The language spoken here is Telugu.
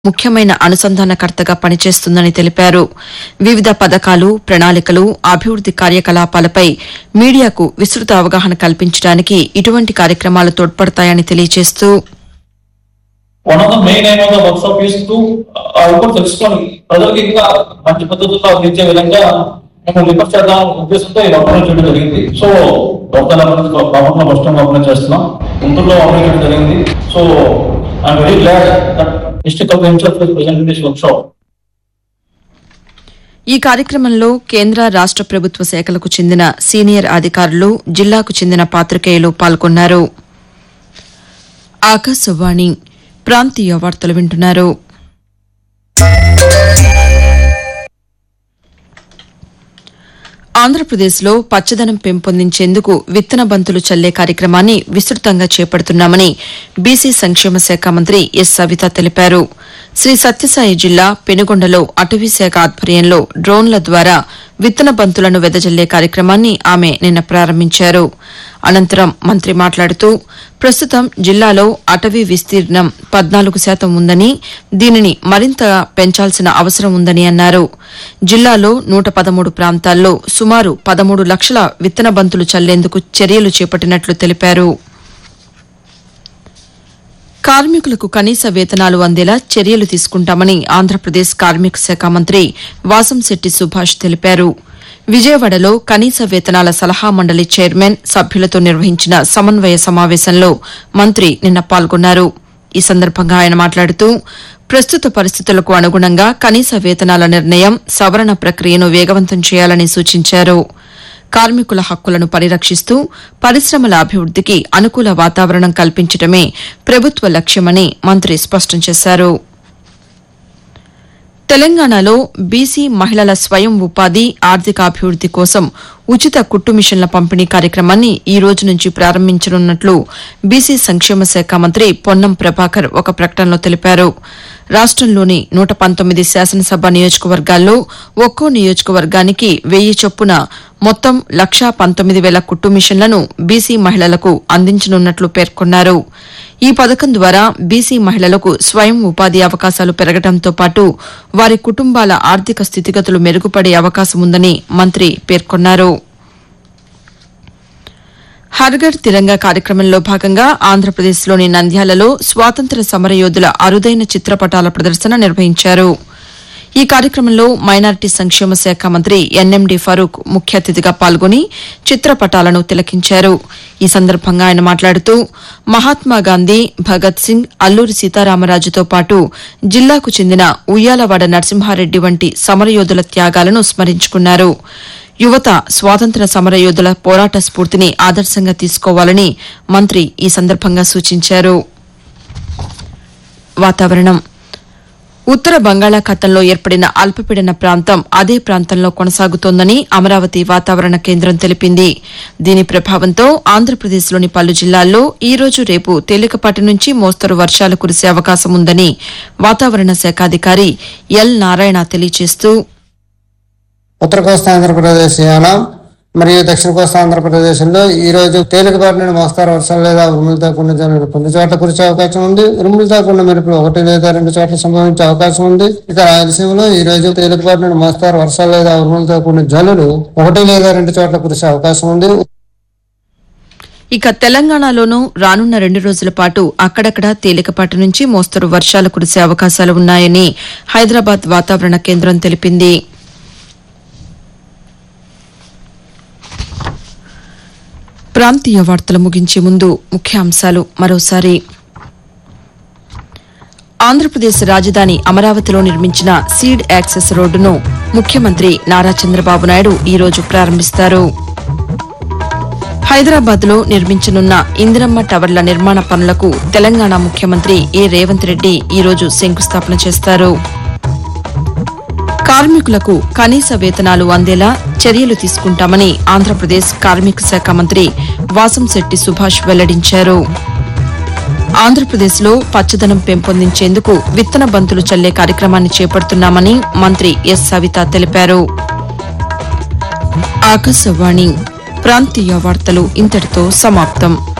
ముఖ్యమైన అనుసంధానకర్తగా పనిచేస్తుందని తెలిపారు వివిధ పథకాలు ప్రణాళికలు అభివృద్ది కార్యకలాపాలపై మీడియాకు విస్తృత అవగాహన కల్పించడానికి ఇటువంటి కార్యక్రమాలు తోడ్పడతాయని తెలియజేస్తూ one of the main aim of the workshop is to అవి కూడా తెలుసుకొని ప్రజలకు ఇంకా మంచి పద్ధతుల్లో అందించే విధంగా మేము రిక్వెస్ట్ చేద్దాం ఉద్దేశంతో ఈ వర్క్ చేయడం జరిగింది సో దొంగల ప్రభుత్వం ఫస్ట్ ఓపెన్ చేస్తున్నాం గుంటూరులో ఓపెన్ చేయడం జరిగింది so I'm very glad that district of incharge present this workshop ఈ కార్యక్రమంలో కేంద్ర రాష్ట ప్రభుత్వ శాఖలకు చెందిన సీనియర్ అధికారులు జిల్లాకు చెందిన పాతికేయులు పాల్గొన్నారు ఆకాశవాణి ప్రాంతీయ వార్తలు వింటున్నారు ఆంధ్రప్రదేశ్లో పచ్చదనం పెంపొందించేందుకు విత్తన బంతులు చల్లే కార్యక్రమాన్ని విస్తృతంగా చేపడుతున్నామని బీసీ సంక్షేమ శాఖ మంత్రి ఎస్ సవిత తెలిపారు శ్రీ సత్యసాయి జిల్లా పెనుగొండలో అటవీ శాఖ ఆధ్వర్యంలో డ్రోన్ల ద్వారా విత్తన బంతులను వెదజల్లే కార్యక్రమాన్ని ఆమె నిన్న ప్రారంభించారు అనంతరం మంత్రి మాట్లాడుతూ ప్రస్తుతం జిల్లాలో అటవీ విస్తీర్ణం పద్నాలుగు శాతం ఉందని దీనిని మరింత పెంచాల్సిన అవసరం ఉందని అన్నారు జిల్లాలో నూట పదమూడు ప్రాంతాల్లో సుమారు పదమూడు లక్షల విత్తన బంతులు చల్లేందుకు చర్యలు చేపట్టినట్లు తెలిపారు కార్మికులకు కనీస వేతనాలు అందేలా చర్యలు తీసుకుంటామని ఆంధ్రప్రదేశ్ కార్మిక శాఖ మంత్రి వాసంశెట్టి సుభాష్ తెలిపారు విజయవాడలో కనీస వేతనాల సలహా మండలి చైర్మన్ సభ్యులతో నిర్వహించిన సమన్వయ సమావేశంలో మంత్రి నిన్న పాల్గొన్నారు ఈ సందర్భంగా ఆయన మాట్లాడుతూ ప్రస్తుత పరిస్థితులకు అనుగుణంగా కనీస వేతనాల నిర్ణయం సవరణ ప్రక్రియను వేగవంతం చేయాలని సూచించారు కార్మికుల హక్కులను పరిరక్షిస్తూ పరిశ్రమల అభివృద్దికి అనుకూల వాతావరణం కల్పించడమే ప్రభుత్వ లక్ష్యమని మంత్రి స్పష్టం చేశారు తెలంగాణలో బీసీ మహిళల స్వయం ఉపాధి ఆర్థికాభివృద్ది కోసం ఉచిత కుట్టు మిషన్ల పంపిణీ కార్యక్రమాన్ని ఈ రోజు నుంచి ప్రారంభించనున్నట్లు బీసీ సంక్షేమ శాఖ మంత్రి పొన్నం ప్రభాకర్ ఒక ప్రకటనలో తెలిపారు రాష్టంలోని నూట పంతొమ్మిది శాసనసభ నియోజకవర్గాల్లో ఒక్కో నియోజకవర్గానికి వెయ్యి చొప్పున మొత్తం లక్షా పంతొమ్మిది వేల కుట్టు మిషన్లను బీసీ మహిళలకు అందించనున్నట్లు పేర్కొన్నారు ఈ పథకం ద్వారా బీసీ మహిళలకు స్వయం ఉపాధి అవకాశాలు పెరగడంతో పాటు వారి కుటుంబాల ఆర్థిక స్థితిగతులు మెరుగుపడే అవకాశం ఉందని మంత్రి పేర్కొన్నారు హర్ఘర్ తిరంగా కార్యక్రమంలో భాగంగా ఆంధ్రప్రదేశ్లోని నంద్యాలలో స్వాతంత్ర సమరయోధుల అరుదైన చిత్రపటాల ప్రదర్శన నిర్వహించారు ఈ కార్యక్రమంలో మైనారిటీ సంక్షేమ శాఖ మంత్రి ఎన్ఎండి ఫరూక్ ముఖ్య అతిథిగా పాల్గొని చిత్రపటాలను తిలకించారు ఈ సందర్భంగా ఆయన మాట్లాడుతూ మహాత్మాగాంధీ భగత్ సింగ్ అల్లూరి సీతారామరాజుతో పాటు జిల్లాకు చెందిన ఉయ్యాలవాడ నరసింహారెడ్డి వంటి సమరయోధుల త్యాగాలను స్మరించుకున్నారు యువత స్వాతంత్ర సమరయోధుల పోరాట స్ఫూర్తిని ఆదర్శంగా తీసుకోవాలని మంత్రి ఈ సందర్భంగా సూచించారు వాతావరణం ఉత్తర బంగాళాఖాతంలో ఏర్పడిన అల్పపీడన ప్రాంతం అదే ప్రాంతంలో కొనసాగుతోందని అమరావతి వాతావరణ కేంద్రం తెలిపింది దీని ప్రభావంతో ఆంధ్రప్రదేశ్లోని పలు జిల్లాల్లో ఈ రోజు రేపు తేలికపాటి నుంచి మోస్తరు వర్షాలు కురిసే అవకాశం ఉందని వాతావరణ శాఖ అధికారి ఎల్ నారాయణ తెలియజేస్తూ ఉత్తర కోస్తా ఆంధ్రప్రదేశ్ యానం మరియు దక్షిణ కోస్తా ఆంధ్రప్రదేశ్లో ఈ రోజు తేలికపాటి నుండి మోస్తారు వర్షాలు లేదా ఉరుములతో కూడిన జల్లులు కొన్ని చోట్ల కురిసే అవకాశం ఉంది ఉరుములతో కూడిన మెరుపులు ఒకటి లేదా రెండు చోట్ల సంభవించే అవకాశం ఉంది ఇక రాయలసీమలో ఈ రోజు తేలికపాటి నుండి మోస్తారు వర్షాలు లేదా ఉరుములతో కూడిన జల్లులు ఒకటి లేదా రెండు చోట్ల కురిసే అవకాశం ఉంది ఇక తెలంగాణలోనూ రానున్న రెండు రోజుల పాటు అక్కడక్కడ తేలికపాటి నుంచి మోస్తరు వర్షాలు కురిసే అవకాశాలు ఉన్నాయని హైదరాబాద్ వాతావరణ కేంద్రం తెలిపింది ప్రాంతీయ వార్తలు ముగించే ముందు ముఖ్యాంశాలు మరోసారి ఆంధ్రప్రదేశ్ రాజధాని అమరావతిలో నిర్మించిన సీడ్ యాక్సెస్ రోడ్డును ముఖ్యమంత్రి నారా చంద్రబాబు నాయుడు ఈ రోజు ప్రారంభిస్తారు హైదరాబాద్ లో నిర్మించనున్న ఇందిరమ్మ టవర్ల నిర్మాణ పనులకు తెలంగాణ ముఖ్యమంత్రి ఏ రేవంత్ రెడ్డి ఈ రోజు శంకుస్థాపన చేస్తారు కార్మికులకు కనీస వేతనాలు అందేలా చర్యలు తీసుకుంటామని ఆంధ్రప్రదేశ్ కార్మిక శాఖ మంత్రి వాసంశెట్టి సుభాష్ వెల్లడించారు ఆంధ్రప్రదేశ్లో పచ్చదనం పెంపొందించేందుకు విత్తన బంతులు చల్లే కార్యక్రమాన్ని చేపడుతున్నామని మంత్రి ఎస్ సవిత తెలిపారు ఆకాశవాణి ప్రాంతీయ వార్తలు ఇంతటితో సమాప్తం